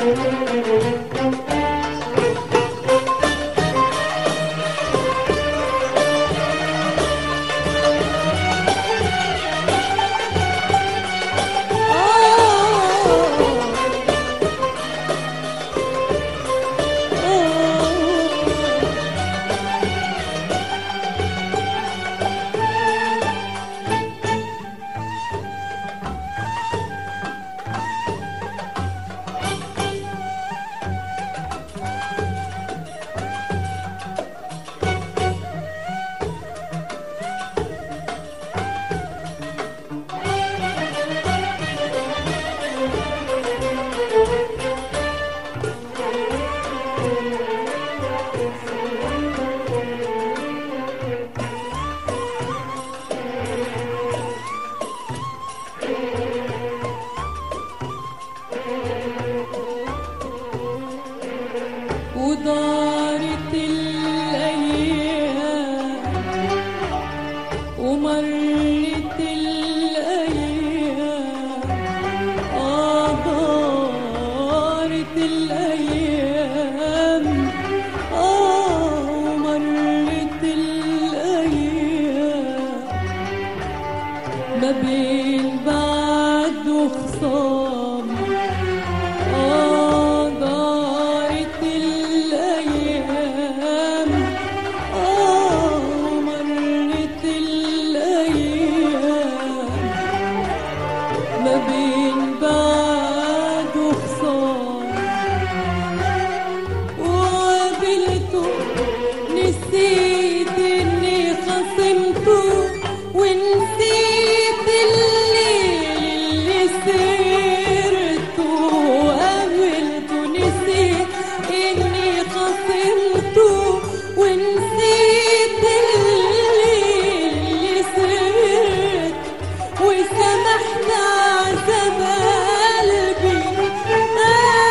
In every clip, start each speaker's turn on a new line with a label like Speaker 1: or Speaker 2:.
Speaker 1: ودارت الأيام ومرت الأيام آه دارت الأيام آه ومرت الأيام ما بين بعد وخصام آه دارت الأيام آه مرت الأيام ما بين بعد وخصام وقابلته نسيت إني خصمته ونسيت الليل اللي سهرته وقابلته نسيت إني خصمته ونسيت الليل اللي سهرته وسمحت عذاب قلبي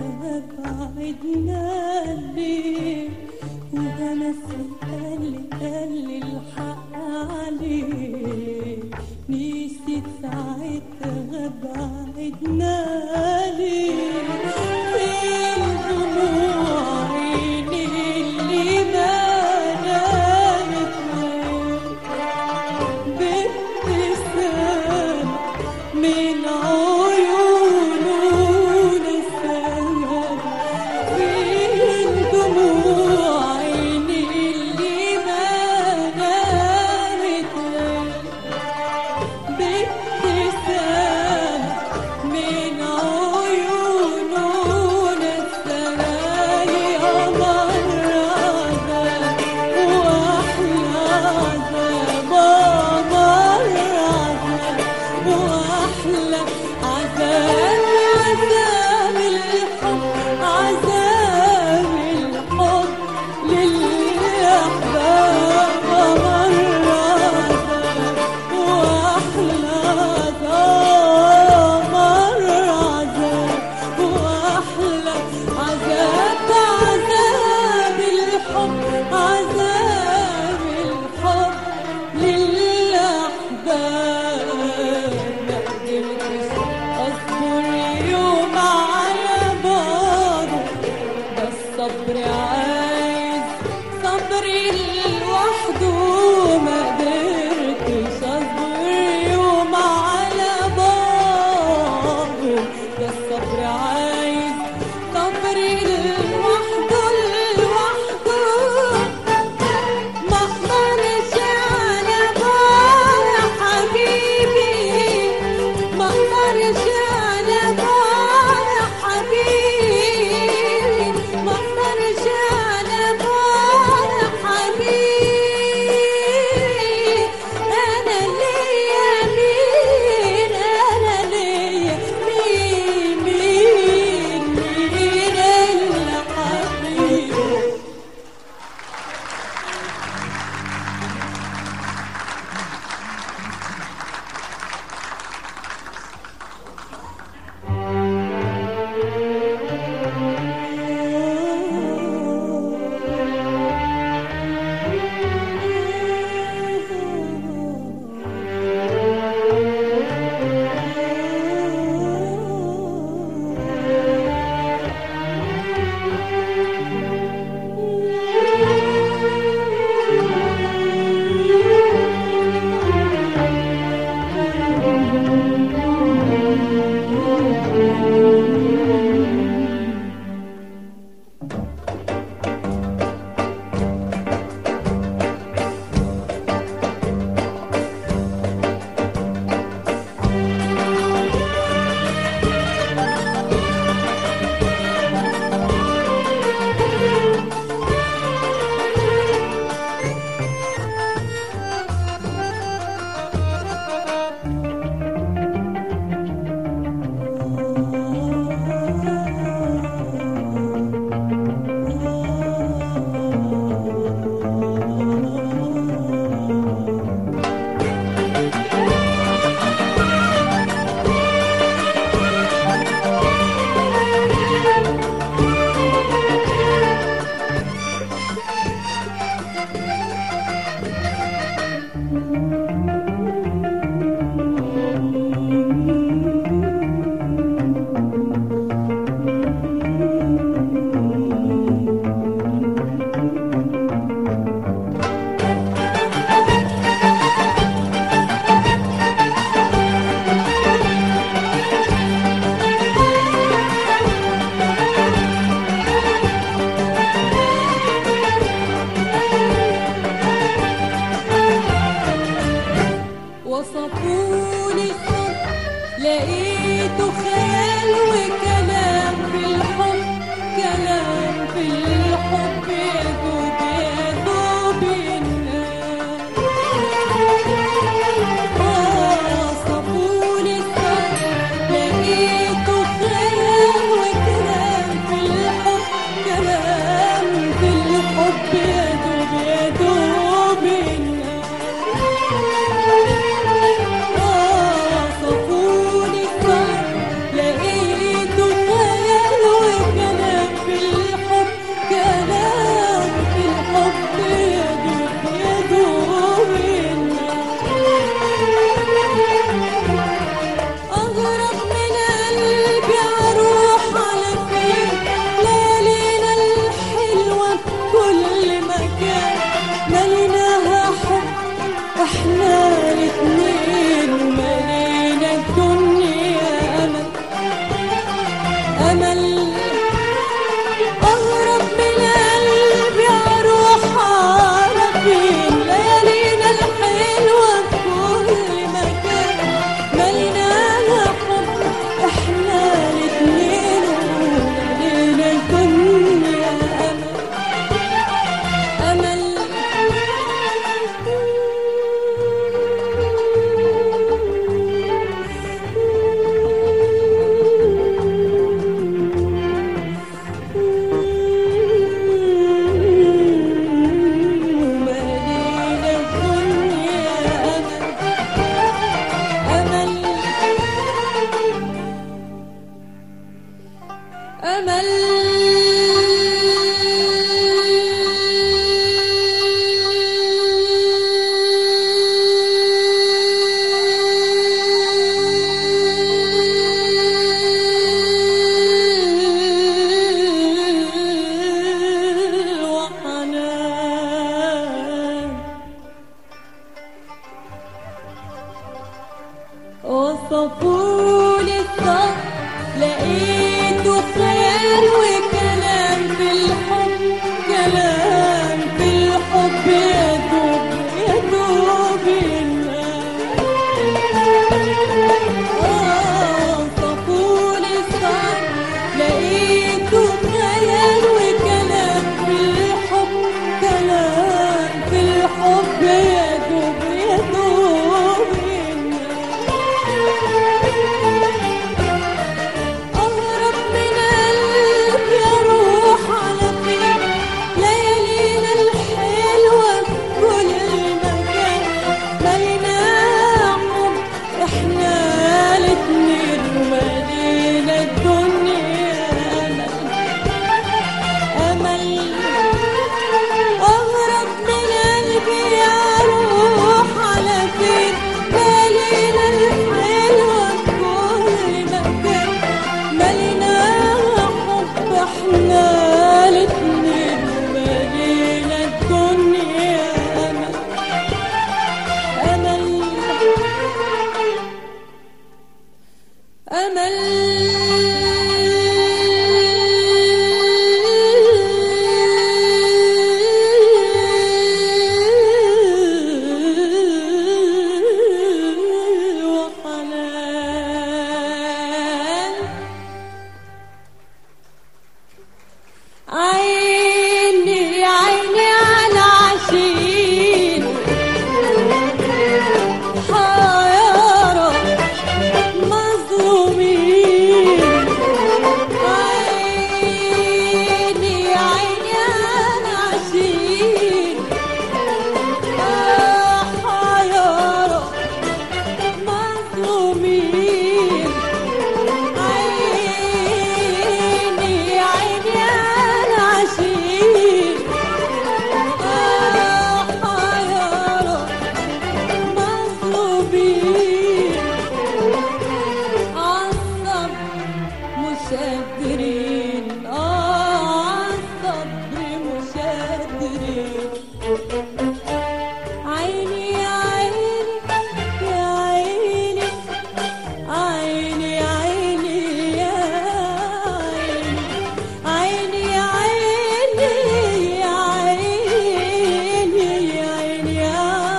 Speaker 1: بعدنا ليه وهمس قال لي قال لي الحق عليه نسيت ساعتها بعدنا ليه فين دموع عيني اللي ما نامت ليه بابتسام من عيونه نسام فين دموع عيني اللي ما نامت بابتسام من عيونه نسالي قمر عذاب واحلى عذاب قمر عذاب واحلى عذاب عذاب الحب عذاب الحب للأحباب قمر عذاب واحلى عذاب قمر عذاب واحلى عذاب عذاب الحب عذاب الحب للأحباب ما قدرتش أصبر يوم على بعضه ده الصبر عايز صبر لوحده ما قدرتش اصبر يوم على بعضه ده الصبر عايز صبر لوحده لوحده ما اقدرش على بعض يا حبيبي ما اقدرش على بعض يا حبيبي ما اقدرش خيال وكلام في الحب كلام في الحب يدوب يدوب آه صفول الصعب لقيته خيال وكلام في الحب كلام في الحب يدوب يدوب أهرب من قلبي أروح على فين ليالينا الحلوة في كل مكان ملينا حب إحنا الاتنين ومالينا الدنيا أمل أهرب من قلبي أروح على فين ليالينا الحلوة في كل مكان ملينا حب احنا الاتنين ومالينا الدنيا أمل أمل أمل وحنان عيني عيني على عشيق حيارى مظلومين عيني عيني على عشيق حيارى مظلومين عيني عيني على عشيق حيارى مظلومين عالصبر مشادرين آه عالصبر مشادرين عيني يا عيني يا عيني عيني عيني يا عيني عيني يا عيني يا عيني يا عيني يا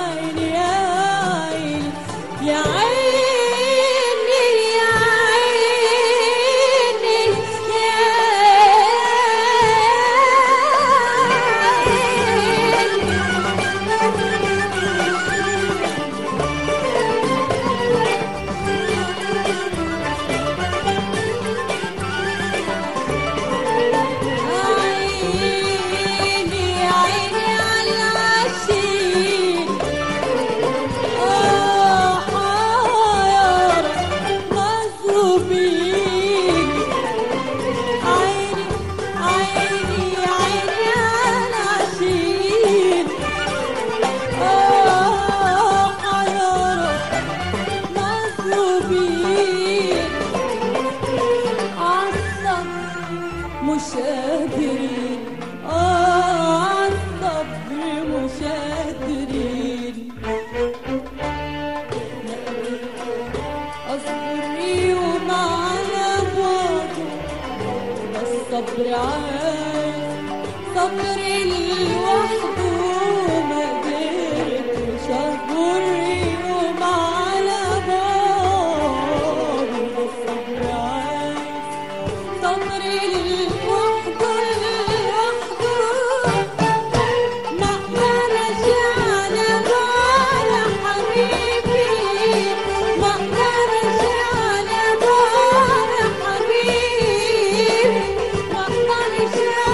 Speaker 1: عيني يا عيني يا عيني يا عيني عيني عيني على العشيق آه حيارى مظلومين عيني عيني عيني على العشيق آه حيارى مظلومين عالصبر مشادرين آه عالصبر مشادرين أصبر يوم على بعده بس صبر عايز صبر لوحده ما قدرتش أصبر يوم على بعده بس صبر عايز صبر لوحده لوحده ما قدرش على بعد حبيبي ما قدرش على بعد حبيبي ما قدرش